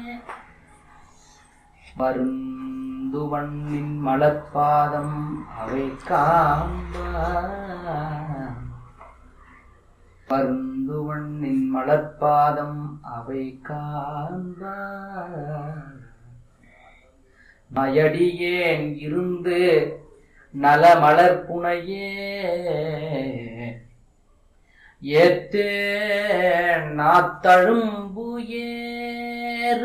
மருந்துவண்ணின் மலர்பாதம் அவை காண்பான் பருந்துவண்ணின் மலர்பாதம் அவை காண்பான் நயடியேன் இருந்து நலமலர் புனையே ஏத்தேன் நாத்தழும்பு ஏற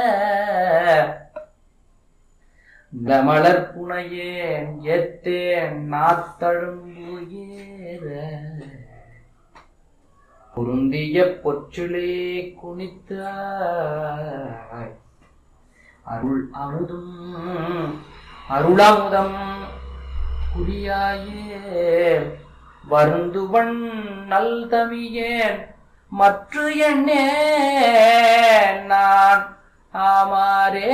நலமலர் புனையேன் ஏத்தேன் நாத்தழும்பு ஏற பொருந்திய பொற்றிலே குனித்தாய் அருள் அமுதும் அருளமுதம் குறியாயே வருந்துவன் நல் தமியேன் மற்ற எண்ணே நான் ஆமாரே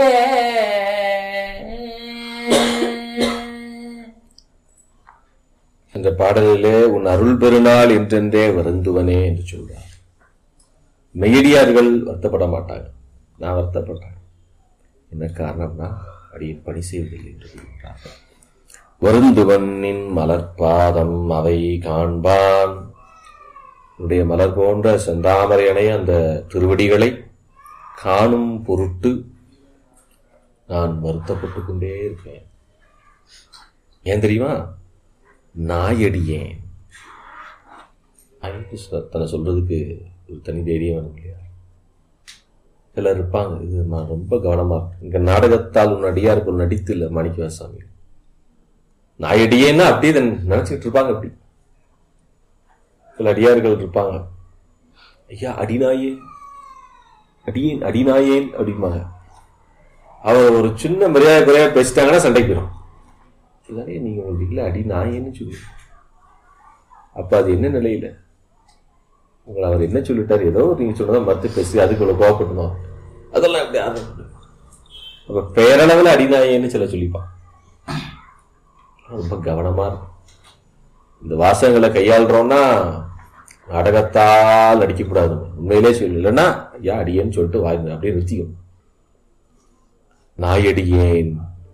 அந்த பாடலிலே உன் அருள் பெருநாள் என்றென்றே வருந்துவனே என்று சொல்றார் மெய்யடியார்கள் வருத்தப்பட மாட்டாங்க நான் வருத்தப்பட்டேன் என்ன காரணம்னா அடியின் பணி செய்வதில்லை என்று சொல்கிறார் வருந்துவனின் மலர்பாதம் அவை காண்பான் உன்னுடைய மலர் போன்ற செந்தாமரையனை அந்த திருவடிகளை காணும் பொருட்டு நான் வருத்தப்பட்டு கொண்டே இருப்பேன் ஏன் தெரியுமா நாயடியேன் அயன்கிருஷ்ணர் தன்னை சொல்றதுக்கு ஒரு தனி தைரியம் வேணும் இல்லையா சிலர் இருப்பாங்க இது நான் ரொம்ப கவனமா இருக்கு. இங்க நாடகத்தால் உன் அடியாருக்கு ஒரு நடித்து இல்லை மாணிக்கவாசாமி நாயடியேன்னா அப்படியே இதை நினைச்சிட்டு இருப்பாங்க அப்படி சில அடியார்கள் இருப்பாங்க ஐயா அடிநாயே அடியேன் அடிநாயேன் அப்படிம்பாங்க அவர் ஒரு சின்ன மரியாதை குறையா பேசிட்டாங்கன்னா சண்டைக்கு போயிடும் இதானே நீங்க உங்களுக்கு இல்லை அடி நாயேன்னு சொல்லுங்க அப்ப அது என்ன நிலையில உங்களை அவர் என்ன சொல்லிட்டாரு ஏதோ நீங்க சொன்னதை மறுத்து பேசி அதுக்குள்ள கோவப்பட்டுமா அதெல்லாம் எப்படி ஆரம்பிக்கும் அப்ப பேரளவில் அடிநாயேன்னு சில சொல்லிப்பான் ரொம்ப கவனமா இருக்கும் இந்த வாசகங்களை கையாளுறோம்னா நாடகத்தால் அடிக்கக்கூடாது உண்மையிலே சொல்லு இல்லைன்னா ஐயா அடியேன்னு சொல்லிட்டு வாங்க அப்படியே நிறுத்திக்கும் நாயடியேன்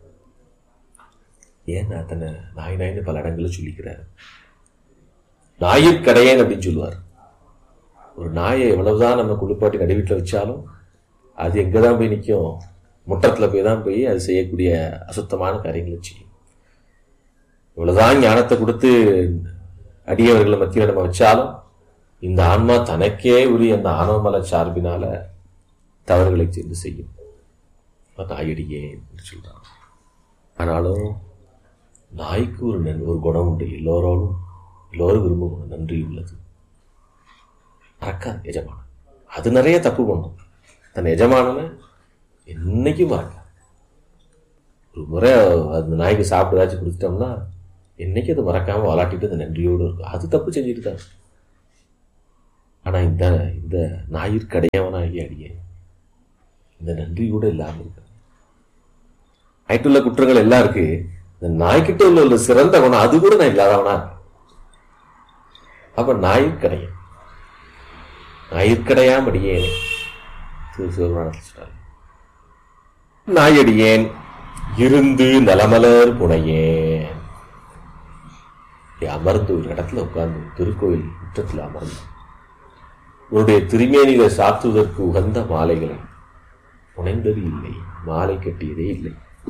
ஏன் அத்தனை நாய் நாய்னு பல இடங்கள்ல சொல்லிக்கிறார் நாயிற்கடையேன் அப்படின்னு சொல்லுவார் ஒரு நாயை எவ்வளவுதான் நம்ம குளிப்பாட்டி நடுவீட்டில் வச்சாலும் அது எங்கே தான் போய் நிற்கும் முற்றத்தில் போய் தான் போய் அது செய்யக்கூடிய அசுத்தமான காரியங்களை செய்யும் இவ்வளவுதான் ஞானத்தை கொடுத்து அடியவர்களை மத்தியில் நம்ம வச்சாலும் இந்த ஆன்மா தனக்கே உரிய அந்த ஆணவமல சார்பினால தவறுகளை சேர்ந்து செய்யும் நாயடியே என்று சொல்றான் ஆனாலும் நாய்க்கு ஒரு நன் ஒரு குணம் உண்டு எல்லோரோடும் எல்லோரும் விரும்பும் குணம் நன்றி உள்ளது மறக்காது எஜமானன் அது நிறைய தப்பு பண்ணும் தன் எஜமானனை என்னைக்கும் மறக்காது ஒரு முறை அந்த நாய்க்கு சாப்பிட்டு ஏதாச்சும் கொடுத்துட்டோம்னா என்னைக்கு அது மறக்காம விளாட்டிட்டு அது நன்றியோடு இருக்கும் அது தப்பு செஞ்சுட்டு தான் இருக்கு. ஆனா இந்த இந்த ஞாயிற்கடையவனாகி அடியே இந்த நன்றி கூட இல்லாம இருக்கு ஆயிட்டுள்ள குற்றங்கள் எல்லாம் இருக்கு இந்த நாய்க்கிட்ட உள்ள ஒரு சிறந்த குணம் அது கூட நான் இல்லாதவனா இருக்கேன். அப்ப ஞாயிற்கடையன் ஞாயிற்கடையாம் அடியேனே திரு சிவபுராணத்தில் சொல்றாரு நாயடியேன் இருந்து நலமலர் புனையேன் அமர்ந்து ஒரு இடத்துல உட்கார்ந்து திருக்கோயில் முற்றத்தில் அமர்ந்து உன்னுடைய திருமேனிகளை சாத்துவதற்கு உகந்த மாலைகளை புனைந்தது இல்லை மாலை கட்டியதே இல்லை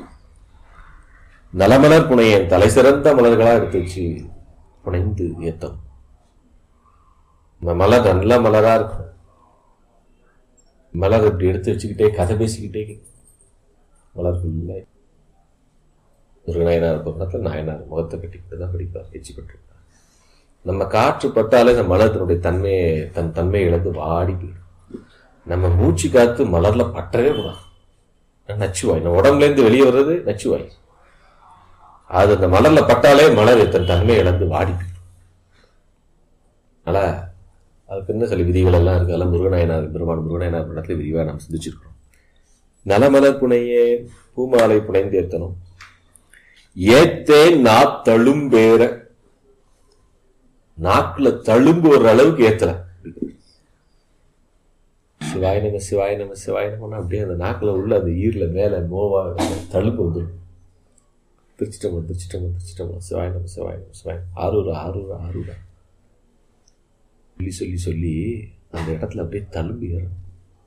நலமலர் புனையேன் தலை சிறந்த மலர்களா எடுத்து வச்சு புனைந்து ஏத்தம் இந்த மலர் நல்ல மலரா இருக்கும் மலர் இப்படி எடுத்து வச்சுக்கிட்டே கதை பேசிக்கிட்டே மலர் ஃபுல்லாக முருகநாயனார் பக்கத்தில் நாயனார் முகத்தை கட்டிக்கிட்டு தான் படிப்பார் எச்சி பட்டிருப்பார் நம்ம காற்று பட்டாலே அந்த மலத்தினுடைய தன்மையை தன் தன்மையை இழந்து வாடி போயிடும் நம்ம மூச்சு காத்து மலர்ல பற்றவே கூடாது நச்சுவாய் நம்ம உடம்புல இருந்து வெளியே வர்றது நச்சுவாய் அது அந்த மலர்ல பட்டாலே மலர் தன் தன்மையை இழந்து வாடி போயிடும் அதனால அதுக்கு என்ன சில விதிகள் எல்லாம் இருக்கு அதெல்லாம் முருகநாயனார் பெருமான் முருகநாயனார் படத்துல விரிவாக நாம் சிந்திச்சிருக்கிறோம் நலமலர் புனையே பூமாலை புனைந்தேத்தனும் ஏத்தேன் நா தழும்பேற நாக்குல தழும்பு ஒரு அளவுக்கு ஏத்தல சிவாய நம சிவாய நம சிவாய நமன்னா அப்படியே அந்த நாக்கில் உள்ள அந்த ஈரில் மேலே மோவா தழும்பு வந்துடும் திருச்சிட்டமா திருச்சிட்டமா திருச்சிட்டமா சிவாய நம சிவாய நம சிவாய ஆரூரா ஆரூரா ஆரூரா சொல்லி சொல்லி சொல்லி அந்த இடத்துல அப்படியே தழும்பு ஏறும்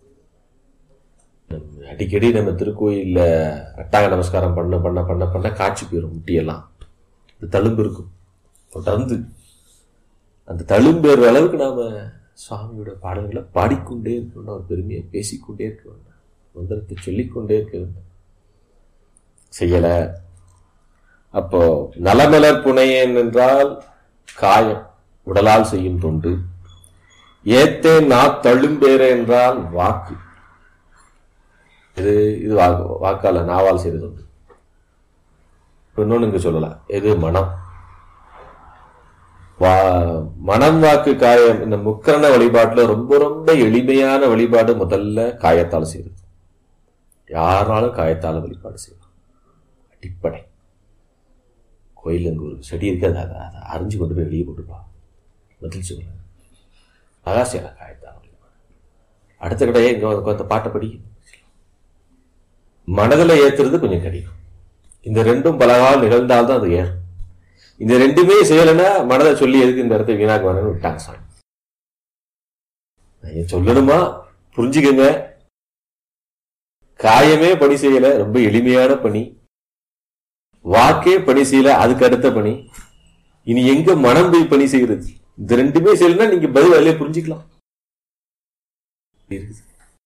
நம்ம அடிக்கடி நம்ம திருக்கோயிலில் அட்டாங்க நமஸ்காரம் பண்ண பண்ண பண்ண பண்ண காட்சி போயிடும் முட்டியெல்லாம் இந்த தழும்பு இருக்கும் தொடர்ந்து அந்த தழும்பேற அளவுக்கு நாம சுவாமியோட பாடல்களை பாடிக்கொண்டே இருக்கணும் அவர் பெருமையை பேசிக்கொண்டே இருக்க வேண்டும் மந்திரத்தை சொல்லிக்கொண்டே இருக்க வேண்டும் செய்யல அப்போ நலமலர் புனையேன் என்றால் காயம் உடலால் செய்யும் தொண்டு ஏத்தே நா தழும்பேற என்றால் வாக்கு இது இது வாக்கு வாக்கால நாவால் செய்தது உண்டு இன்னொன்னு இங்க சொல்லலாம் எது மனம் வா மனம் வாக்கு காயம் இந்த முக்கரண வழிபாட்டுல ரொம்ப ரொம்ப எளிமையான வழிபாடு முதல்ல காயத்தால் செய்யறது யாராலும் காயத்தால வழிபாடு செய்யலாம் அடிப்படை கோயில் அங்க ஒரு செடி இருக்கு அதை அதை- அதை அரிஞ்சு கொண்டு போய் வெளியே போட்டுப்பா பதில் சொல்ல அகாசியான காயத்தால வழிபாடு அடுத்த கடையே இங்க வந்து உட்கார்ந்து பாட்டை படி மனதில் ஏத்துறது கொஞ்சம் கடினம் இந்த ரெண்டும் பலகால் நிகழ்ந்தால்தான் அது ஏறும் இந்த ரெண்டுமே செய்யலைன்னா மனதை சொல்லி எதுக்கு இந்த இடத்த வீணாக்க வேணும்னு விட்டாங்க சாமி நான் ஏன் சொல்லணுமா புரிஞ்சுக்கங்க காயமே பணி செய்யல ரொம்ப எளிமையான பணி வாக்கே பணி செய்யல அதுக்கு அடுத்த பணி இனி எங்க மனம் போய் பணி செய்யறது இந்த ரெண்டுமே செய்யலன்னா நீங்க பதில் அதிலே புரிஞ்சுக்கலாம் இருக்குது.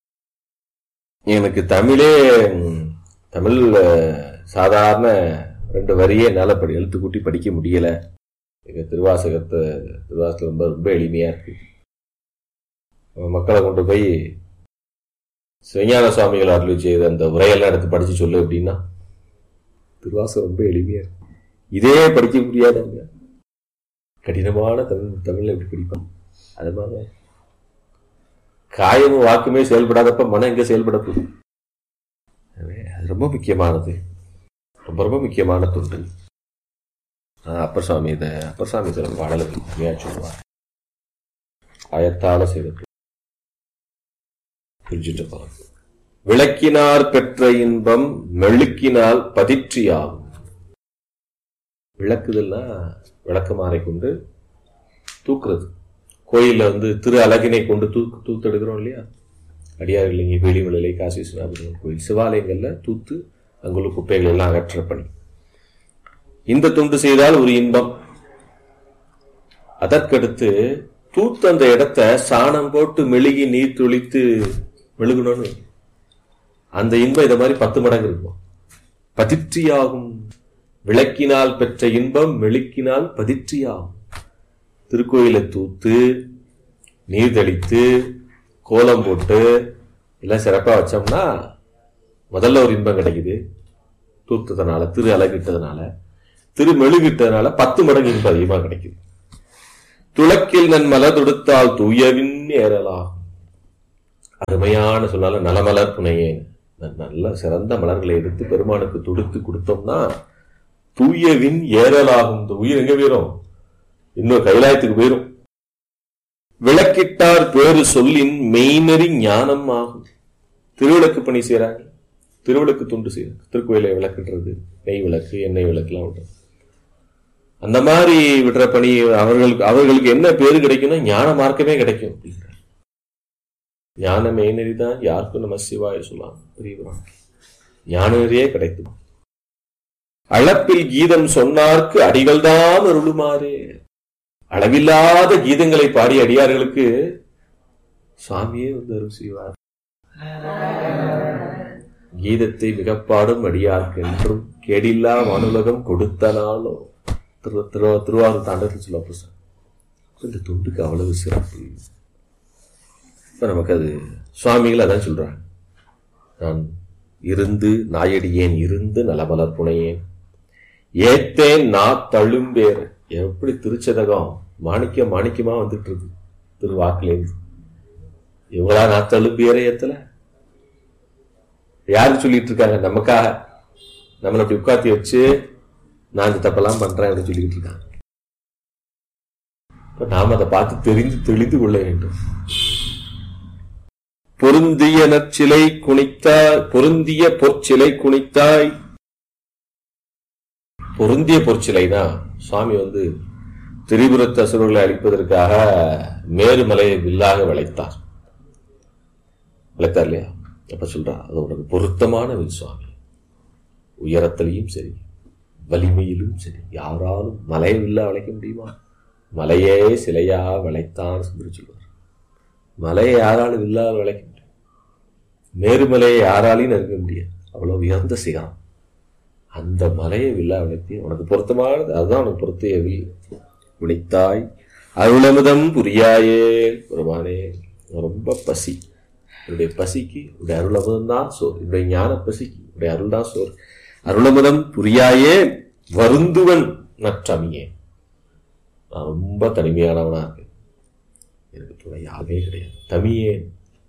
எனக்கு தமிழே ம், தமிழ் அஹ், சாதாரண ரெண்டு வரியே என்னால் படி எழுத்து கூட்டி படிக்க முடியல எங்க திருவாசகத்தை திருவாசகம் ரொம்ப ரொம்ப எளிமையா இருக்கு மக்களை கொண்டு போய் சிவஞான சுவாமிகள் அருள் செய்த அந்த உரையெல்லாம் எடுத்து படிச்சு சொல்லு அப்படின்னா திருவாசகம் ரொம்ப எளிமையா இருக்கு இதே படிக்க முடியாதவங்க கடினமான தமிழ் தமிழ்ல எப்படி படிப்பாங்க அது மாதிரி காயமும் வாக்குமே செயல்படாதப்ப மனம் எங்க செயல்பட போகுது எனவே அது ரொம்ப முக்கியமானது ரொம்ப ரொம்ப முக்கியமான துண்டு அஹ் அப்பர் சுவாமி இதை அப்பர் சுவாமி சில பாடலை உண்மையா சொல்லுவார் காயத்தால செய்தது புரிஞ்சுட்டு போறோம் விளக்கினார் பெற்ற இன்பம் மெழுக்கினால் பதிற்றியாகும் விளக்குதல்னா விளக்கமாறை கொண்டு தூக்குறது கோயில்ல வந்து திரு அழகினை கொண்டு தூக்கு தூத்தெடுக்கிறோம் இல்லையா அடியார் இல்லைங்க வேலிமலை காசி விஸ்வநாதர் கோயில் சிவாலயங்கள்ல தூத்து அங்குள்ள குப்பைகள் எல்லாம் அகற்ற பணி இந்த துண்டு செய்தால் ஒரு இன்பம் அதற்கடுத்து தூத்து அந்த இடத்த சாணம் போட்டு மெழுகி நீர் துளித்து மெழுகணும்னு அந்த இன்பம் இத மாதிரி பத்து மடங்கு இருக்கும் பதிற்றியாகும் விளக்கினால் பெற்ற இன்பம் மெழுக்கினால் பதிற்றியாகும் திருக்கோயிலை தூத்து நீர் தெளித்து கோலம் போட்டு எல்லாம் சிறப்பா வச்சோம்னா முதல்ல ஒரு இன்பம் கிடைக்குது தூத்ததுனால திரு அழகிட்டதுனால திரு மெழுகிட்டதுனால பத்து மடங்கு இன்பம் அதிகமா கிடைக்குது துளக்கில் நன் மலர் தொடுத்தால் தூயவின் ஏறலாகும் அருமையான சொன்னால நலமலர் புனையேன் ந- நல்ல சிறந்த மலர்களை எடுத்து பெருமானுக்கு தொடுத்து கொடுத்தோம்னா தூயவின் ஏறலாகும் இந்த உயிர் எங்க போயிரும் இன்னும் கைலாயத்துக்கு போயிரும் விளக்கிட்டார் பேரு சொல்லின் மெய்நெறி ஞானம் ஆகும் திருவிளக்கு பணி செய்றாங்க திருவிளக்கு துண்டு செய்யறாங்க திருக்கோயிலை விளக்குன்றது நெய் விளக்கு எண்ணெய் விளக்குலாம் விடுறது அந்த மாதிரி விடுற பணி அவர்களுக்கு அவர்களுக்கு என்ன பேரு கிடைக்கும்னா ஞான மார்க்கமே கிடைக்கும் அப்படிங்கிறார் ஞான மெய்நெறி தான் யாருக்கும் நம்ம சிவாய சொல்லலாம் பெரியவரான் ஞான நெறியே கிடைக்கும் அளப்பில் கீதம் சொன்னார்க்கு அடிகள்தான் அருளுமாறே அளவில்லாத கீதங்களை பாடிய அடியார்களுக்கு சுவாமியே வந்து அருள் செய்வார் கீதத்தை மிகப்பாடும் அடியார்க்கு என்றும் கேடில்லா வானுலகம் கொடுத்தனாலோ திரு திரு திருவாரூர் தாண்டத்தில் சொல்ல புருஷன் இந்த தொண்டுக்கு அவ்வளவு சிறப்பு இப்ப நமக்கு அது சுவாமிகள் அதான் சொல்றாங்க நான் இருந்து நாயடியேன் இருந்து நலமலர் புனையேன் ஏத்தேன் நா தழும்பேர் எப்படி திருச்சதகம் மாணிக்க மாணிக்கமா வந்துட்டு இருக்கு திருவாக்குலேருந்து இவங்களா நான் தழும்பேற ஏத்தல யாரு சொல்லிட்டு இருக்காங்க நமக்காக நம்மளை அப்படி உட்காத்தி வச்சு நான் இந்த தப்பெல்லாம் பண்றேன் அப்படின்னு சொல்லிட்டு இருக்காங்க இப்ப நாம் அதை பார்த்து தெரிந்து தெளிந்து கொள்ள வேண்டும் பொருந்திய நற்சிலை குனித்தாய் பொருந்திய பொற்சிலை குனித்தாய் பொருந்திய பொற்சிலைனா சுவாமி வந்து திரிபுரத்து அசுரர்களை அழிப்பதற்காக மேருமலையை வில்லாக விளைத்தார் விளைத்தார் இல்லையா அப்ப சொல்றா அது உனக்கு பொருத்தமான வில் சுவாமி உயரத்திலையும் சரி வலிமையிலும் சரி யாராலும் மலையை வில்லா விளைக்க முடியுமா மலையே சிலையா விளைத்தான் சொல்லி சொல்லுவார் மலையை யாராலும் வில்லா விளைக்க முடியும் மேருமலையை யாராலையும் நெருங்க முடியாது அவ்வளவு உயர்ந்த சிகரம் அந்த மலையை வில்லா விளைத்தி உனக்கு பொருத்தமானது அதுதான் உனக்கு பொருத்திய வில் விழித்தாய் அருளமுதம் புரியாயே பெருமானே ரொம்ப பசி என்னுடைய பசிக்கு உடைய அருளமுதம் தான் சோறு என்னுடைய ஞான பசிக்கு உடைய அருள் தான் சோறு அருளமுதம் புரியாயே வருந்துவன் நற்றமியே நான் ரொம்ப தனிமையானவனா இருக்கேன் எனக்கு துணை யாருமே கிடையாது தமியேன்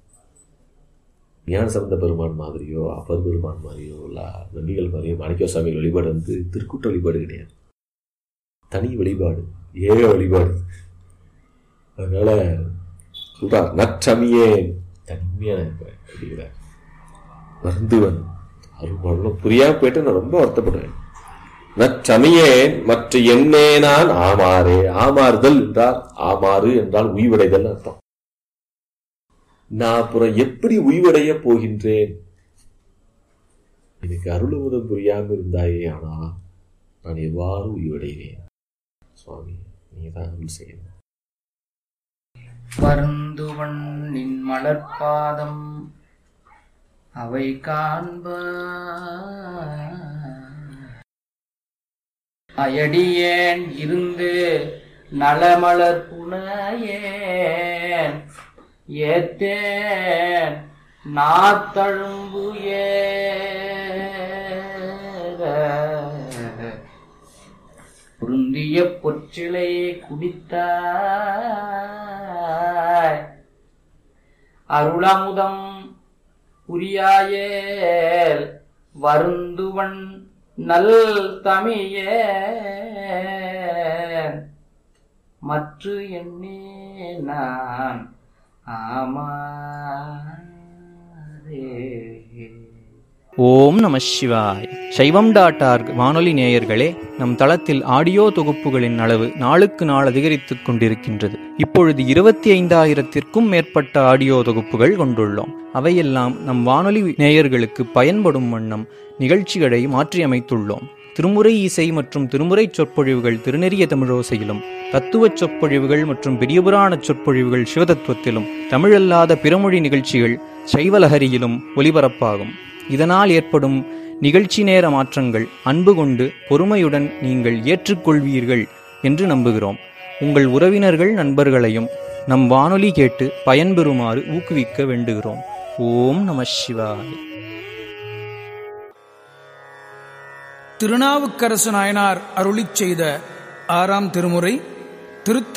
ஞான சம்பந்த பெருமான் மாதிரியோ அப்பர் பெருமான் மாதிரியோ இல்ல நம்பிகள் மாதிரியோ மாணிக்க சுவாமி வழிபாடு வந்து திருக்கூட்ட வழிபாடு கிடையாது தனி வழிபாடு ஏக வழிபாடு அதனால சொல்றார் நற்றமியேன் தனிமையா இருப்பேன் அப்படிங்கிறார் வருந்துவன் அருள் புரியாம போயிட்டு நான் ரொம்ப வருத்தப்படுவேன் நற்றமியேன் மற்ற எண்ணே நான் ஆமாறே ஆமாறுதல் என்றால் ஆமாறு என்றால் உய்வடைதல் அர்த்தம் நான் அப்புறம் எப்படி உய்வடைய போகின்றேன் எனக்கு அருளுவதும் புரியாம இருந்தாயே ஆனா நான் எவ்வாறு உய்வடைவேன் சுவாமி நீதான் அருள் செய்யணும் வருந்துவன் நின் மலர்பாதம் அவை காண்ப அயடியேன் இருந்து நலமலர் புனையேன் ஏத்தேன் நாத்தழும்பு ஏற பொருந்திய பொற்சிலை குடித்தாய் அருளமுதம் புரியாயேல் வருந்துவன் நல் தமிழே மற்ற எண்ணே நான் ஆமாரே ஓம் நம சிவாய் சைவம் டாட் ஆர்க் வானொலி நேயர்களே நம் தளத்தில் ஆடியோ தொகுப்புகளின் அளவு நாளுக்கு நாள் அதிகரித்துக் கொண்டிருக்கின்றது இப்பொழுது இருபத்தி ஐந்தாயிரத்திற்கும் மேற்பட்ட ஆடியோ தொகுப்புகள் கொண்டுள்ளோம் அவையெல்லாம் நம் வானொலி நேயர்களுக்கு பயன்படும் வண்ணம் நிகழ்ச்சிகளை மாற்றியமைத்துள்ளோம் திருமுறை இசை மற்றும் திருமுறை சொற்பொழிவுகள் திருநெறிய தமிழோசையிலும் தத்துவச் சொற்பொழிவுகள் மற்றும் பெரியபுராண சொற்பொழிவுகள் சிவதத்துவத்திலும் தமிழல்லாத பிறமொழி நிகழ்ச்சிகள் சைவலஹரியிலும் ஒலிபரப்பாகும் இதனால் ஏற்படும் நிகழ்ச்சி நேர மாற்றங்கள் அன்பு கொண்டு பொறுமையுடன் நீங்கள் ஏற்றுக்கொள்வீர்கள் என்று நம்புகிறோம் உங்கள் உறவினர்கள் நண்பர்களையும் நம் வானொலி கேட்டு பயன்பெறுமாறு ஊக்குவிக்க வேண்டுகிறோம் ஓம் நம சிவாய் திருநாவுக்கரசு நாயனார் அருளிச் செய்த ஆறாம் திருமுறை திருத்த